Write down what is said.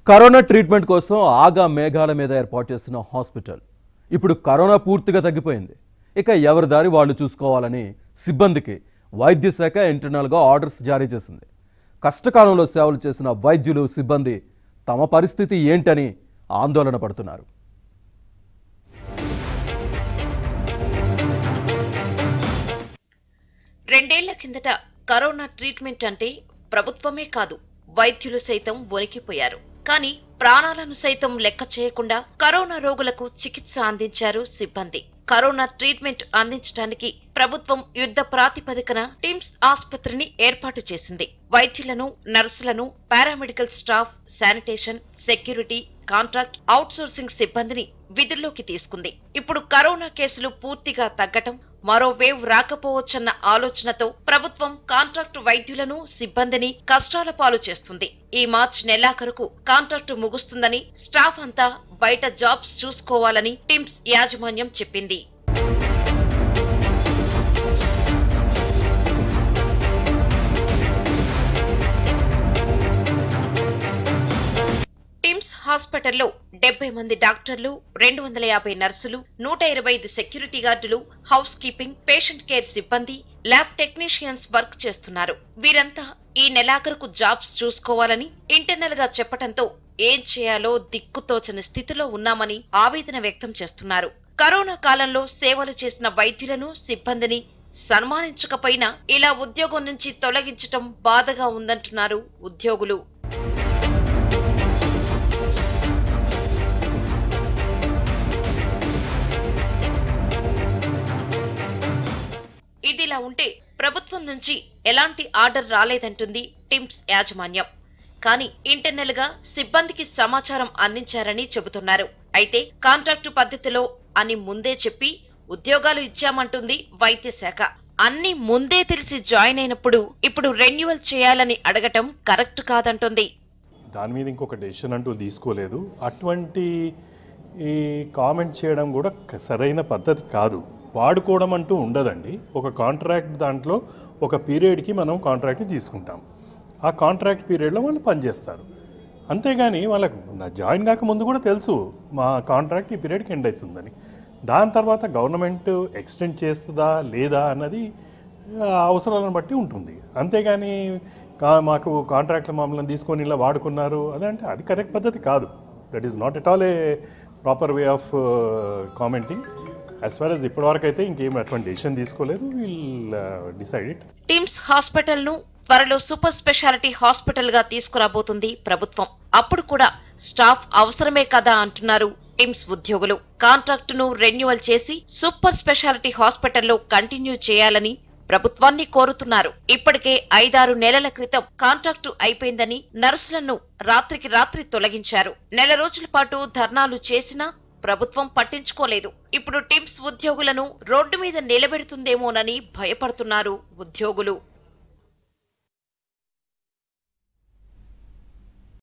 corona treatment కోసం ఆగా మేఘాల మీద ఏర్పాటు చేసిన హాస్పిటల్ ఇప్పుడు కరోనా పూర్తిగా తగ్గిపోయింది ఇక ఎవరి దారి వాళ్ళు చూసుకోవాలని సిబ్బందికి వైద్య శాఖ ఇంటర్నల్గా ఆర్డర్స్ జారీ చేసింది కష్టకాలంలో సేవలు చేసిన వైద్యులు సిబ్బంది తమ పరిస్థితి ఏంటని ఆందోళన పడుతున్నారు రెండేళ్ల కిందట కరోనా ట్రీట్మెంట్ అంటే ప్రభుత్వమే కాదు వైద్యులు సైతం వణికిపోయారు కానీ ప్రాణాలను సైతం లెక్క చేయకుండా కరోనా రోగులకు చికిత్స అందించారు సిబ్బంది కరోనా ట్రీట్మెంట్ అందించడానికి ప్రభుత్వం యుద్ధ ప్రాతిపదికన టిమ్స్ ఆసుపత్రిని ఏర్పాటు చేసింది వైద్యులను నర్సులను paramedical staff sanitation security contract outsourcing సిబ్బందిని విధుల్లోకి తీసుకుంది ఇప్పుడు కరోనా కేసులు పూర్తిగా తగ్గటం మరో వేవ్ రాకపోవచ్చన్న ఆలోచనతో ప్రభుత్వం కాంట్రాక్టు వైద్యులను సిబ్బందిని కష్టాల పాలు చేస్తుంది ఈ మార్చ్ నెలాఖరుకు కాంట్రాక్టు ముగుస్తుందని స్టాఫ్ అంతా బయట జాబ్స్ చూసుకోవాలని టిమ్స్ యాజమాన్యం చెప్పింది టిమ్స్ హాస్పిటల్లో డెబ్బై మంది డాక్టర్లు రెండు వందల యాభై నర్సులు నూట ఇరవై ఐదు సెక్యూరిటీ గార్డులు హౌస్ కీపింగ్ పేషెంట్ కేర్ సిబ్బంది ల్యాబ్ టెక్నీషియన్స్ వర్క్ చేస్తున్నారు వీరంతా ఈ నెలాఖరుకు జాబ్స్ చూసుకోవాలని ఇంటర్నల్ గా చెప్పటంతో ఏం చేయాలో దిక్కుతోచని స్థితిలో ఉన్నామని ఆవేదన వ్యక్తం చేస్తున్నారు కరోనా కాలంలో సేవలు చేసిన వైద్యులను సిబ్బందిని సన్మానించకపోయినా ఇలా ఉద్యోగం నుంచి తొలగించటం బాధగా ఉందంటున్నారు ఉద్యోగులు ఇదిలా ఉంటే ప్రభుత్వం నుంచి ఎలాంటి ఆర్డర్ రాలేదంటుంది టిమ్స్ యాజమాన్యం కానీ ఇంటర్నల్ గా సిబ్బందికి సమాచారం అందించారని చెబుతున్నారు అయితే కాంట్రాక్టు పద్ధతిలో అని ముందే చెప్పి ఉద్యోగాలు ఇచ్చామంటుంది వైద్య శాఖ అన్ని ముందే తెలిసి జాయిన్ అయినప్పుడు ఇప్పుడు రెన్యువల్ చేయాలని అడగటం కరెక్ట్ కాదంటుంది దాని మీద ఇంకొక డెసిషన్ అంటూ తీసుకోలేదు అటువంటి ఈ కామెంట్ చేయడం కూడా క- సరైన పద్ధతి కాదు వాడుకోవడం అంటూ ఉండదండి ఒక కాంట్రాక్ట్ దాంట్లో ఒక పీరియడ్కి మనం కాంట్రాక్ట్ తీసుకుంటాం ఆ కాంట్రాక్ట్ పీరియడ్లో వాళ్ళు పనిచేస్తారు అంతేగాని వాళ్ళకు నా జాయిన్ కాక ముందు కూడా తెలుసు మా కాంట్రాక్ట్ ఈ పీరియడ్కి ఎండ్ అవుతుందని దాని తర్వాత గవర్నమెంట్ ఎక్స్టెండ్ చేస్తుందా లేదా అన్నది ఆ, అవసరాలను బట్టి ఉంటుంది అంతేగాని కా మాకు కాంట్రాక్ట్లు మమ్మల్ని తీసుకొని ఇలా వాడుకున్నారు అదంటే అది కరెక్ట్ పద్ధతి కాదు that is not at all a proper way of commenting as far as ఇప్పటివరకు అయితే ఇంకేం అటువంటి డెసిషన్ తీసుకోలేదు will decide it TIMS hospital ను త్వరలో సూపర్ స్పెషాలిటీ హాస్పిటల్ గా తీసుకురాబోతుంది ప్రభుత్వం అప్పుడు కూడా స్టాఫ్ అవసరమే కదా అంటున్నారు టిమ్స్ ఉద్యోగులు కాంట్రాక్టును రెన్యువల్ చేసి సూపర్ స్పెషాలిటీ హాస్పిటల్లో కంటిన్యూ చేయాలని ప్రభుత్వాన్ని కోరుతున్నారు ఇప్పటికే ఐదారు నెలల క్రితం కాంట్రాక్టు అయిపోయిందని నర్సులను రాత్రికి రాత్రి తొలగించారు నెల రోజుల పాటు ధర్నాలు చేసినా ప్రభుత్వం పట్టించుకోలేదు ఇప్పుడు టిమ్స్ ఉద్యోగులను రోడ్డు మీద నిలబెడుతుందేమోనని భయపడుతున్నారు ఉద్యోగులు